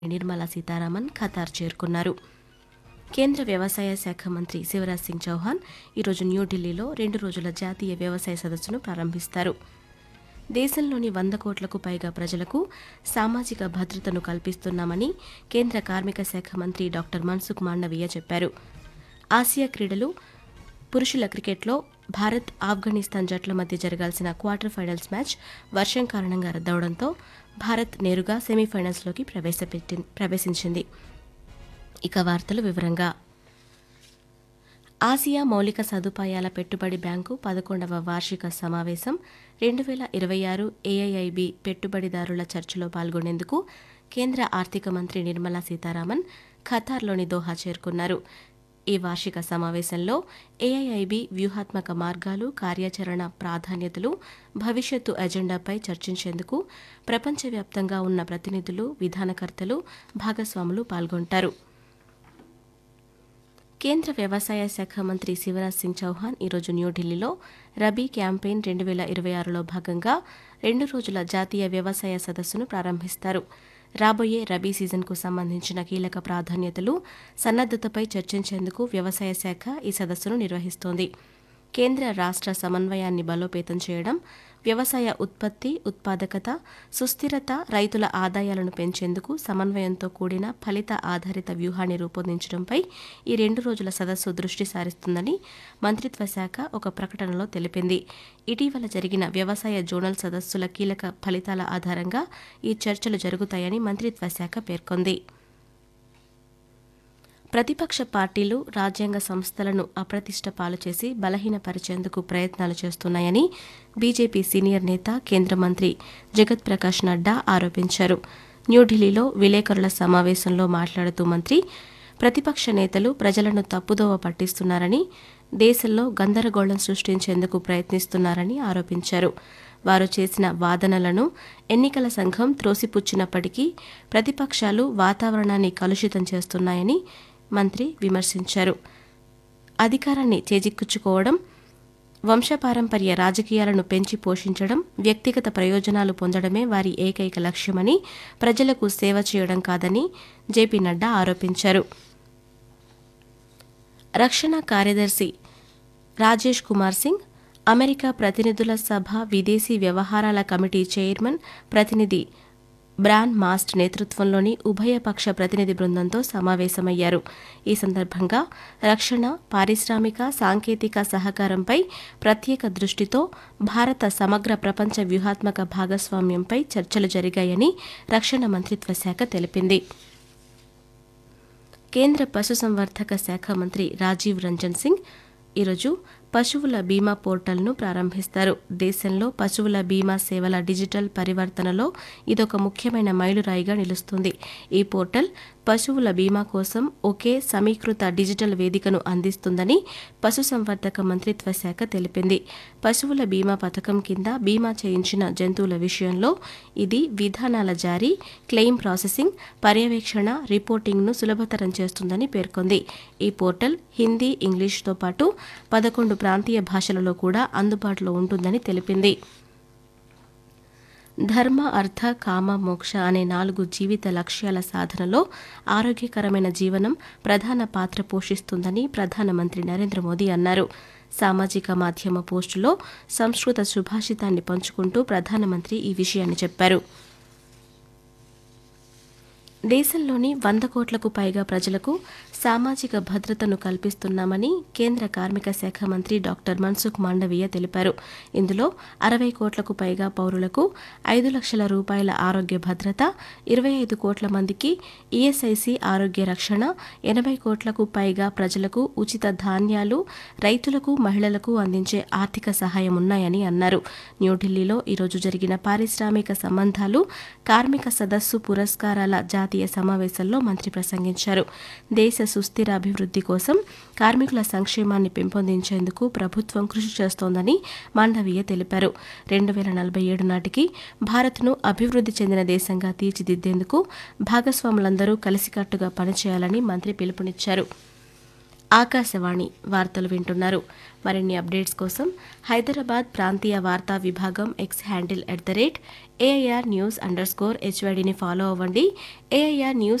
Nirmala Sitharaman Qatar చేరుకున్నారు కేంద్ర వ్యవసాయ శాఖ మంత్రి శివరాజ్ సింగ్ చౌహాన్ ఈరోజు న్యూఢిల్లీలో రెండు రోజుల జాతీయ వ్యవసాయ సదస్సును ప్రారంభిస్తారు దేశంలోని వంద కోట్లకు పైగా ప్రజలకు సామాజిక భద్రతను కల్పిస్తున్నామని కేంద్ర కార్మిక శాఖ మంత్రి డాక్టర్ మన్సుఖ్ మాండవీయ చెప్పారు ఆసియా క్రీడలు పురుషుల క్రికెట్లో భారత్ ఆఫ్ఘనిస్తాన్ జట్ల మధ్య జరగాల్సిన క్వార్టర్ ఫైనల్స్ మ్యాచ్ వర్షం కారణంగా రద్దవడంతో భారత్ నేరుగా సెమీఫైనల్స్లోకి ప్రవేశపెట్టి ప్రవేశించింది ఇక వార్తలు వివరంగా ఆసియా మౌలిక సదుపాయాల పెట్టుబడి బ్యాంకు పదకొండవ వార్షిక సమావేశం రెండు వేల ఇరవై ఆరు ఏఐఐబి పెట్టుబడిదారుల చర్చలో పాల్గొనేందుకు కేంద్ర ఆర్థిక మంత్రి నిర్మలా సీతారామన్ ఖతార్లోని దోహా చేరుకున్నారు ఈ వార్షిక సమావేశంలో ఏఐఐబి వ్యూహాత్మక మార్గాలు కార్యాచరణ ప్రాధాన్యతలు భవిష్యత్తు ఎజెండాపై చర్చించేందుకు ప్రపంచవ్యాప్తంగా ఉన్న ప్రతినిధులు విధానకర్తలు భాగస్వాములు పాల్గొంటారు కేంద్ర వ్యవసాయ శాఖ మంత్రి శివరాజ్ సింగ్ చౌహాన్ ఈరోజు న్యూఢిల్లీలో రబీ క్యాంపెయిన్ రెండు వేల ఇరవై ఆరులో భాగంగా రెండు రోజుల జాతీయ వ్యవసాయ సదస్సును ప్రారంభిస్తారు రాబోయే రబీ సీజన్కు సంబంధించిన కీలక ప్రాధాన్యతలు సన్నద్దతపై చర్చించేందుకు వ్యవసాయ శాఖ ఈ సదస్సును నిర్వహిస్తోంది కేంద్ర రాష్ట్ర సమన్వయాన్ని బలోపేతం చేయడం వ్యవసాయ ఉత్పత్తి ఉత్పాదకత సుస్థిరత రైతుల ఆదాయాలను పెంచేందుకు సమన్వయంతో కూడిన ఫలిత ఆధారిత వ్యూహాన్ని రూపొందించడంపై ఈ రెండు రోజుల సదస్సు దృష్టి సారిస్తుందని మంత్రిత్వ శాఖ ఒక ప్రకటనలో తెలిపింది ఇటీవల జరిగిన వ్యవసాయ జోనల్ సదస్సుల కీలక ఫలితాల ఆధారంగా ఈ చర్చలు జరుగుతాయని మంత్రిత్వ శాఖ పేర్కొంది ప్రతిపక్ష పార్టీలు రాజ్యాంగ సంస్థలను అప్రతిష్ట పాలు చేసి బలహీనపరిచేందుకు ప్రయత్నాలు చేస్తున్నాయని బీజేపీ సీనియర్ నేత కేంద్ర మంత్రి జగత్ ప్రకాష్ నడ్డా ఆరోపించారు న్యూఢిల్లీలో విలేకరుల సమావేశంలో మాట్లాడుతూ మంత్రి ప్రతిపక్ష నేతలు ప్రజలను తప్పుదోవ పట్టిస్తున్నారని దేశంలో గందరగోళం సృష్టించేందుకు ప్రయత్నిస్తున్నారని ఆరోపించారు వారు చేసిన వాదనలను ఎన్నికల సంఘం త్రోసిపుచ్చినప్పటికీ ప్రతిపక్షాలు వాతావరణాన్ని కలుషితం చేస్తున్నాయని మంత్రి విమర్శించారు అధికారాన్ని చేజిక్కుంచుకోవడం వంశపారంపర్య రాజకీయాలను పెంచి పోషించడం వ్యక్తిగత ప్రయోజనాలు పొందడమే వారి ఏకైక లక్ష్యమని ప్రజలకు సేవ చేయడం కాదని జేపీ నడ్డా ఆరోపించారు రక్షణ కార్యదర్శి రాజేష్ కుమార్ సింగ్ అమెరికా ప్రతినిధుల సభ విదేశీ వ్యవహారాల కమిటీ చైర్మన్ ప్రతినిధి బ్రాన్ మాస్ట్ నేతృత్వంలోని ఉభయపక్ష ప్రతినిధి బృందంతో సమావేశమయ్యారు ఈ సందర్భంగా రక్షణ పారిశ్రామిక సాంకేతిక సహకారంపై ప్రత్యేక దృష్టితో భారత సమగ్ర ప్రపంచ వ్యూహాత్మక భాగస్వామ్యంపై చర్చలు జరిగాయని రక్షణ మంత్రిత్వ శాఖ తెలిపింది కేంద్ర పశుసంవర్ధక శాఖ మంత్రి రాజీవ్ రంజన్ సింగ్ ఈరోజు పశువుల బీమా పోర్టల్ను ప్రారంభిస్తారు దేశంలో పశువుల బీమా సేవల డిజిటల్ పరివర్తనలో ఇదొక ముఖ్యమైన మైలురాయిగా నిలుస్తుంది ఈ పోర్టల్ పశువుల బీమా కోసం ఒకే సమీకృత డిజిటల్ వేదికను అందిస్తుందని పశుసంవర్ధక మంత్రిత్వ శాఖ తెలిపింది పశువుల బీమా పథకం కింద బీమా చేయించిన జంతువుల విషయంలో ఇది విధానాల జారీ క్లెయిమ్ ప్రాసెసింగ్ పర్యవేక్షణ రిపోర్టింగ్ను సులభతరం చేస్తుందని పేర్కొంది ఈ పోర్టల్ హిందీ ఇంగ్లీష్తో పాటు పదకొండు ప్రాంతీయ భాషలలో కూడా అందుబాటులో ఉంటుందని తెలిపింది ధర్మ అర్థ కామ మోక్ష అనే నాలుగు జీవిత లక్ష్యాల సాధనలో ఆరోగ్యకరమైన జీవనం ప్రధాన పాత్ర పోషిస్తుందని ప్రధానమంత్రి నరేంద్ర మోదీ అన్నారు సామాజిక మాధ్యమ పోస్టులో సంస్కృత సుభాషితాన్ని పంచుకుంటూ ప్రధానమంత్రి ఈ విషయాన్ని చెప్పారు దేశంలోని వంద కోట్లకు పైగా ప్రజలకు సామాజిక భద్రతను కల్పిస్తున్నామని కేంద్ర కార్మిక శాఖ మంత్రి డాక్టర్ మన్సుఖ్ మాండవీయ తెలిపారు ఇందులో అరవై కోట్లకు పైగా పౌరులకు ఐదు లక్షల రూపాయల ఆరోగ్య భద్రత ఇరవై ఐదు కోట్ల మందికి ఈఎస్ఐసి ఆరోగ్య రక్షణ ఎనభై కోట్లకు పైగా ప్రజలకు ఉచిత ధాన్యాలు రైతులకు మహిళలకు అందించే ఆర్థిక సహాయం ఉన్నాయని అన్నారు న్యూఢిల్లీలో ఈరోజు జరిగిన పారిశ్రామిక సంబంధాలు కార్మిక సదస్సు పురస్కారాల జాతీయ సమావేశంలో మంత్రి ప్రసంగించారు దేశ సుస్థిర అభివృద్ధి కోసం కార్మికుల సంక్షేమాన్ని పెంపొందించేందుకు ప్రభుత్వం కృషి చేస్తోందని మాండవీయ తెలిపారు రెండు వేల నలభై ఏడు నాటికి భారత్ను అభివృద్ధి చెందిన దేశంగా తీర్చిదిద్దేందుకు భాగస్వాములందరూ కలిసికట్టుగా పనిచేయాలని మంత్రి పిలుపునిచ్చారు ఆకాశవాణి వార్తలు వింటున్నారు మరిన్ని అప్డేట్స్ కోసం హైదరాబాద్ ప్రాంతీయ వార్తా విభాగం X handle at the rate AIR news underscore హెచ్వైడిని ఫాలో అవ్వండి ఏఐఆర్ న్యూస్